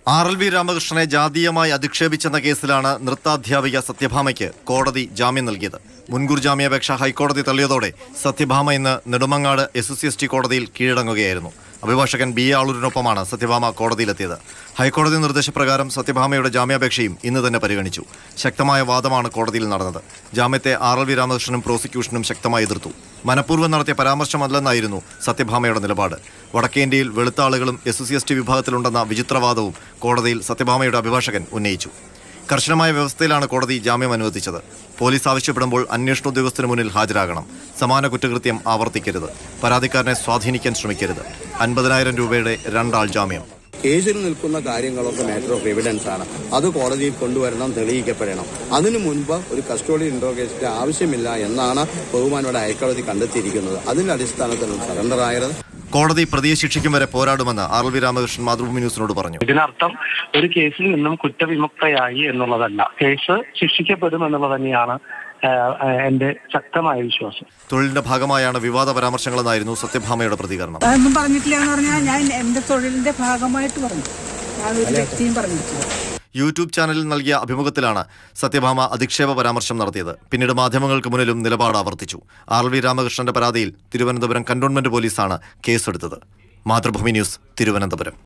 R L V രാമകൃഷ്ണനെ ജാതീയമായി അധിക്ഷേപിച്ചെന്ന കേസിലാണ് നൃത്താധ്യാപിക സത്യഭാമയ്ക്ക് കോടതി ജാമ്യം നൽകിയത് മുൻകൂർ ജാമ്യാപേക്ഷ ഹൈക്കോടതി തള്ളിയതോടെ സത്യഭാമ ഇന്ന് നെടുമങ്ങാട് എസ് എസ് ടി കോടതിയിൽ കീഴടങ്ങുകയായിരുന്നു അഭിഭാഷകൻ ബി എ ആളൂരിനൊപ്പമാണ് സത്യഭാമ കോടതിയിലെത്തിയത് ഹൈക്കോടതി നിർദ്ദേശപ്രകാരം സത്യഭാമയുടെ ജാമ്യാപേക്ഷയും ഇന്ന് തന്നെ പരിഗണിച്ചു ശക്തമായ വാദമാണ് കോടതിയിൽ നടന്നത് ജാമ്യത്തെ ആർ എൽ വി രാമകൃഷ്ണനും പ്രോസിക്യൂഷനും ശക്തമായി എതിർത്തു മനഃപൂർവ്വം നടത്തിയ പരാമർശമല്ലെന്നായിരുന്നു സത്യഭാമയുടെ നിലപാട് വടക്കേ ഇന്ത്യയിൽ വെളുത്ത ആളുകളും എസ് സി എസ് ടി വിഭാഗത്തിലുണ്ടെന്ന വിചിത്രവാദവും കോടതിയിൽ സത്യഭാമയുടെ അഭിഭാഷകൻ ഉന്നയിച്ചു കർശനമായ വ്യവസ്ഥയിലാണ് കോടതി ജാമ്യം അനുവദിച്ചത് പോലീസ് ആവശ്യപ്പെടുമ്പോൾ അന്വേഷണ ഉദ്യോഗസ്ഥന് മുന്നിൽ ഹാജരാകണം സമാന കുറ്റകൃത്യം ആവർത്തിക്കരുത് പരാതിക്കാരനെ സ്വാധീനിക്കാൻ ശ്രമിക്കരുത് അൻപതിനായിരം രൂപയുടെ രണ്ടാൾ ജാമ്യം കേസിൽ നിൽക്കുന്ന കാര്യങ്ങളൊക്കെ മാറ്റർ ഓഫ് എവിഡൻസ് ആണ് അത് കോടതിയിൽ കൊണ്ടുവരണം തെളിയിക്കപ്പെടണം അതിനു മുൻപ് ഒരു കസ്റ്റഡി ഇൻട്രോഗേഷന്റെ ആവശ്യമില്ല എന്നാണ് ബഹുമാനോടെ ഹൈക്കോടതി കണ്ടെത്തിയിരിക്കുന്നത് അതിന്റെ അടിസ്ഥാനത്തിൽ സറണ്ടർ ആയത് കോടതി പ്രതിയെ ശിക്ഷിക്കും വരെ പോരാടുമെന്ന് R L V Ramakrishnan Mathrubhumi ന്യൂസിനോട് പറഞ്ഞു ഇതിനർത്ഥം ഒരു കേസിൽ നിന്നും കുറ്റവിമുക്തയായി എന്നുള്ളതല്ല കേസ് ശിക്ഷിക്കപ്പെടും എന്നുള്ളത് തന്നെയാണ് ആഹ്, ആഹ്, എന്റെ ശക്തമായ വിശ്വാസം തൊഴിലിന്റെ ഭാഗമായാണ് വിവാദ പരാമർശങ്ങളെന്നായിരുന്നു സത്യഭാമയുടെ പ്രതികരണം അതൊന്നും പറഞ്ഞിട്ടില്ല എന്ന് പറഞ്ഞാൽ ഞാൻ എന്റെ തൊഴിലിന്റെ ഭാഗമായിട്ട് പറഞ്ഞു ഞാൻ ഒരു വ്യക്തിയും പറഞ്ഞിട്ടില്ല യൂട്യൂബ് ചാനലിൽ നൽകിയ അഭിമുഖത്തിലാണ് സത്യഭാമ അധിക്ഷേപ പരാമർശം നടത്തിയത് പിന്നീട് മാധ്യമങ്ങൾക്ക് മുന്നിലും നിലപാട് ആവർത്തിച്ചു ആർ വി രാമകൃഷ്ണന്റെ പരാതിയിൽ തിരുവനന്തപുരം കന്റോൺമെന്റ് പോലീസാണ് കേസെടുത്തത് മാതൃഭൂമി ന്യൂസ് തിരുവനന്തപുരം